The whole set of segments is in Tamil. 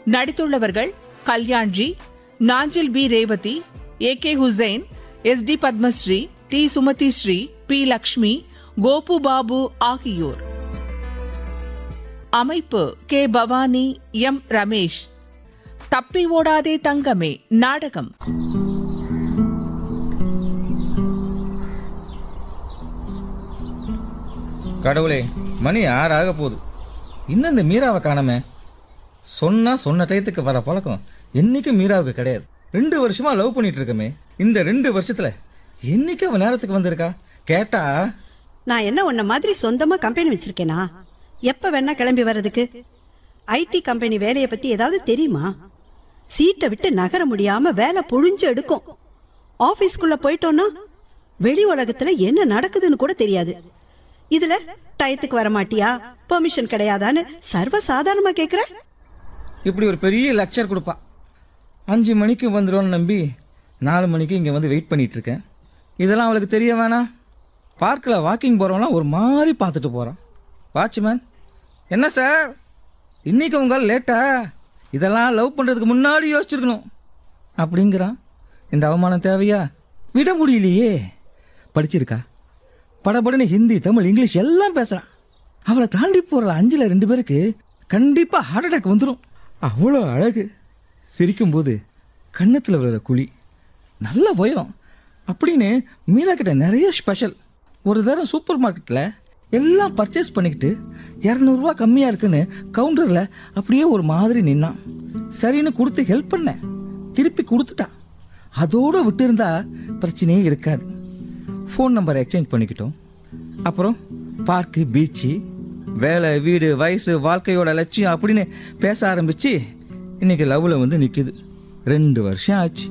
நடித்துள்ளவர்கள் Kalyanji Nanjil P Revathi A K Hussain S D Padmasri T Sumathi Sri P Lakshmi Gopu Babu ஆகியோர் அமைப்பு கே பவானி எம் ரமேஷ் தப்பி ஓடாதே தங்கமே நாடகம் கடவுளே மணி ஆறாக போகுது இன்னும் இந்த மீராவை காணமே சொன்னா சொன்ன டயத்துக்கு வர பழக்கம் என்னைக்கும் மீராவுக்கு கிடையாது ரெண்டு வருஷமா லவ் பண்ணிட்டு இருக்கமே இந்த ரெண்டு வருஷத்துல என்னைக்கு அவன் நேரத்துக்கு வந்திருக்கா கேட்டா நான் என்ன உன்ன மாதிரி சொந்தமா கம்பெனி வச்சிருக்கேனா எப்ப வேணா கிளம்பி வர்றதுக்கு ஐடி கம்பெனி வேலையை பத்தி ஏதாவது தெரியுமா சீட்டை விட்டு நகர முடியாம வேலை புழிஞ்சு எடுக்கும் ஆபீஸ்க்குள்ள போயிட்டோம்னா வெளி உலகத்துல என்ன நடக்குதுன்னு கூட தெரியாது இதுல டயத்துக்கு வர மாட்டியா பெர்மிஷன் கிடையாதான்னு சர்வ சாதாரணமா கேக்குற இப்படி ஒரு பெரிய லெக்சர் கொடுப்பா அஞ்சு மணிக்கு வந்துடும்னு நம்பி நாலு மணிக்கு இங்கே வந்து வெயிட் பண்ணிட்டு இருக்கேன் இதெல்லாம் அவளுக்கு தெரிய வேணாம் பார்க்கில் வாக்கிங் போகிறவங்களாம் ஒரு மாதிரி பார்த்துட்டு போகிறான் வாட்ச்மேன் என்ன சார் இன்னைக்கு உங்கள் லேட்டா இதெல்லாம் லவ் பண்ணுறதுக்கு முன்னாடி யோசிச்சிருக்கணும் அப்படிங்கிறான் இந்த அவமானம் தேவையா விட முடியலையே படிச்சிருக்கா படபடன்னு ஹிந்தி தமிழ் இங்கிலீஷ் எல்லாம் பேசுகிறான் அவளை தாண்டி போகிற அஞ்சில் ரெண்டு பேருக்கு கண்டிப்பாக ஹார்ட் அட்டாக் வந்துடும் அவ்வளோ அழகு சிரிக்கும்போது கன்னத்தில் விழுற குழி நல்ல உயரம் அப்படின்னு மீனா கிட்ட நிறைய ஸ்பெஷல் ஒரு தடவை சூப்பர் மார்க்கெட்டில் எல்லாம் பர்ச்சேஸ் பண்ணிக்கிட்டு இரநூறுவா கம்மியாக இருக்குன்னு கவுண்டரில் அப்படியே ஒரு மாதிரி நின்னான் சரின்னு கொடுத்து ஹெல்ப் பண்ணேன் திருப்பி கொடுத்துட்டான் அதோடு விட்டிருந்தா பிரச்சனையே இருக்காது ஃபோன் நம்பரை எக்ஸ்சேஞ்ச் பண்ணிக்கிட்டோம் அப்புறம் பார்க்கு பீச்சு வேலை வீடு வயசு வாழ்க்கையோட லட்சியம் அப்படின்னு பேச ஆரம்பிச்சு இன்னைக்கு லவ்ல வந்து நிக்குது ரெண்டு வருஷம் ஆச்சு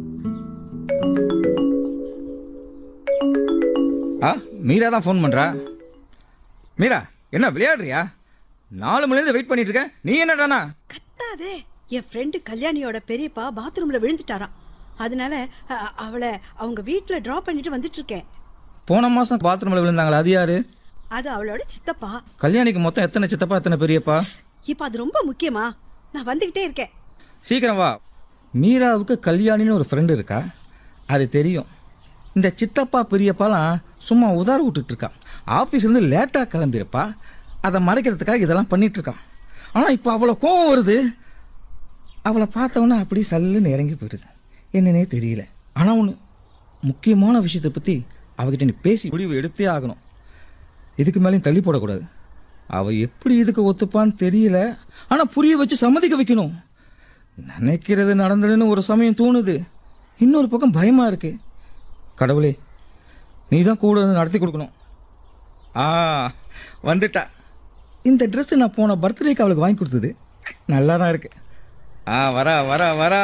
ஆ மீரா தான் ஃபோன் பண்றா மீரா என்ன விளையாடுறியா நாலு மணிலேருந்து வெயிட் பண்ணிட்டு இருக்கேன் நீ என்னடானா கத்தாதே என் ஃப்ரெண்டு கல்யாணியோட பெரியப்பா பாத்ரூம்ல விழுந்துட்டாராம் அதனால அ- அவளை அவங்க வீட்ல டிராப் பண்ணிட்டு வந்துட்டு இருக்கேன் போன மாசம் பாத்ரூம்ல விழுந்தாங்களா அது யாரு அது அவளோட சித்தப்பா கல்யாணிக்கு மொத்தம் எத்தனை சித்தப்பா எத்தனை பெரியப்பா இப்ப அது ரொம்ப முக்கியமா நான் வந்துகிட்டே இருக்கேன் சீக்கிரம் வா மீராவுக்கு கல்யாணின்னு ஒரு ஃப்ரெண்டு இருக்கா அது தெரியும் இந்த சித்தப்பா பெரியப்பாலாம் சும்மா உதார விட்டுட்டு இருக்கான் ஆஃபீஸ்லேருந்து லேட்டாக கிளம்பியிருப்பா அதை மறைக்கிறதுக்காக இதெல்லாம் பண்ணிட்டு இருக்கான் ஆனால் இப்போ அவ்வளோ கோவம் வருது அவளை பார்த்தவொன்னே அப்படி சல்லுன்னு இறங்கி போயிடுது என்னன்னே தெரியல ஆனால் ஒன்று முக்கியமான விஷயத்தை பற்றி அவகிட்ட நீ பேசி முடிவு எடுத்தே ஆகணும் இதுக்கு மேலேயும் தள்ளி போடக்கூடாது அவ எப்படி இதுக்கு ஒத்துப்பான்னு தெரியல ஆனால் புரிய வச்சு சம்மதிக்க வைக்கணும் நினைக்கிறது நடந்துடுன்னு ஒரு சமயம் தோணுது இன்னொரு பக்கம் பயமா இருக்கு கடவுளே நீ தான் கூட இருந்து நடத்தி கொடுக்கணும் ஆ வந்துட்டா இந்த Dress நான் போன பர்த்டேக்கு அவளுக்கு வாங்கி கொடுத்தது நல்லா தான் இருக்கு ஆ வரா வரா வரா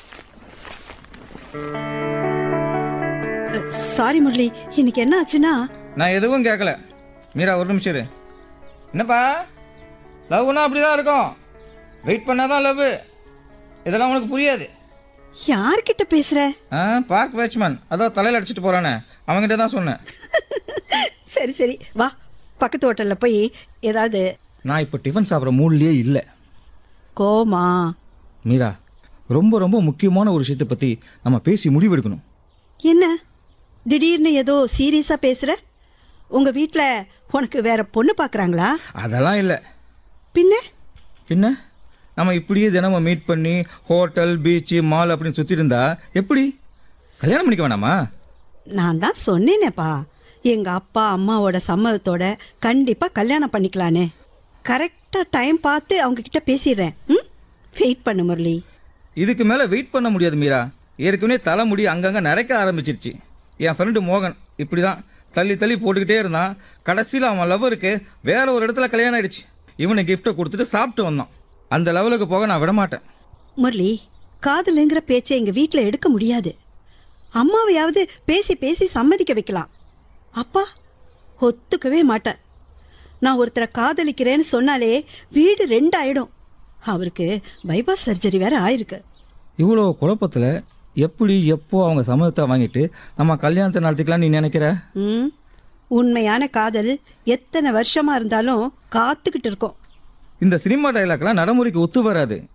சாரி முரளி இன்னைக்கு என்ன ஆச்சுன்னா நான் எதுவும் கேட்கல மீரா ஒரு நிமிஷம் இரு என்னப்பா லவ்னா அப்படி தான் இருக்கும் வெயிட் பண்ணாதான் லவ் இதெல்லாம் உனக்கு புரியாது யார்கிட்ட பேசுற ஆ பார்க் வாட்ச்மேன் அதான் தலையில் அடிச்சிட்டு போறானே அவன்கிட்ட தான் சொன்னேன் சரி சரி வா பக்கத்து ஹோட்டல்ல போய் ஏதாவது நான் இப்போ டிஃபன் சாப்பிட்ற மூட்லேயே இல்லை கோமா மீரா ரொம்ப ரொம்ப முக்கியமான ஒரு விஷயத்தை பற்றி நம்ம பேசி முடிவெடுக்கணும் என்ன திடீர்னு ஏதோ சீரியஸா பேசுற உங்க வீட்ல உனக்கு வேற பொண்ணு பாக்குறாங்களா அதெல்லாம் இல்லை பின்ன பின்ன நம்ம இப்படியே தினமும் மீட் பண்ணி ஹோட்டல் பீச்சு மால் அப்படின்னு சுற்றி இருந்தா எப்படி கல்யாணம் பண்ணிக்க வேணாமா நான் தான் சொன்னேனேப்பா எங்க அப்பா அம்மாவோட சம்மதத்தோட கண்டிப்பா கல்யாணம் பண்ணிக்கலானே கரெக்டா டைம் பார்த்து அவங்க கிட்ட பேசிடுறேன் ம் வெயிட் பண்ணு முரளி இதுக்கு மேலே வெயிட் பண்ண முடியாது மீரா ஏற்கனவே தலைமுடி அங்கங்கே நரைக்க ஆரம்பிச்சிருச்சு என் ஃப்ரெண்டு மோகன் இப்படி தான் தள்ளி தள்ளி போட்டுக்கிட்டே இருந்தான் கடைசியில் அவன் லவ்வருக்கு வேற ஒரு இடத்துல கல்யாணம் ஆயிடுச்சு இவனை கிஃப்ட்டை கொடுத்துட்டு சாப்பிட்டு வந்தான் அந்த லெவலுக்கு போக நான் விட மாட்டேன் முரளி காதலுங்கிற பேச்சை எங்க வீட்ல எடுக்க முடியாது அம்மாவையாவது பேசி பேசி சம்மதிக்க வைக்கலாம் அப்பா ஒத்துக்கவே மாட்டார் நான் ஒருத்தரை காதலிக்கிறேன்னு சொன்னாலே வீடு ரெண்டாயிடும் அவருக்கு பைபாஸ் சர்ஜரி வேற ஆயிருக்கு இவ்வளோ குழப்பத்தில் எப்படி எப்போ அவங்க சம்மதத்தை வாங்கிட்டு நம்ம கல்யாணத்தை நடத்திக்கலாம் நீ நினைக்கிற ம் உண்மையான காதல் எத்தனை வருஷமா இருந்தாலும் காத்துக்கிட்டு இருக்கோம் இந்த சினிமா டைலாக்லாம் நடைமுறைக்கு ஒத்து வராது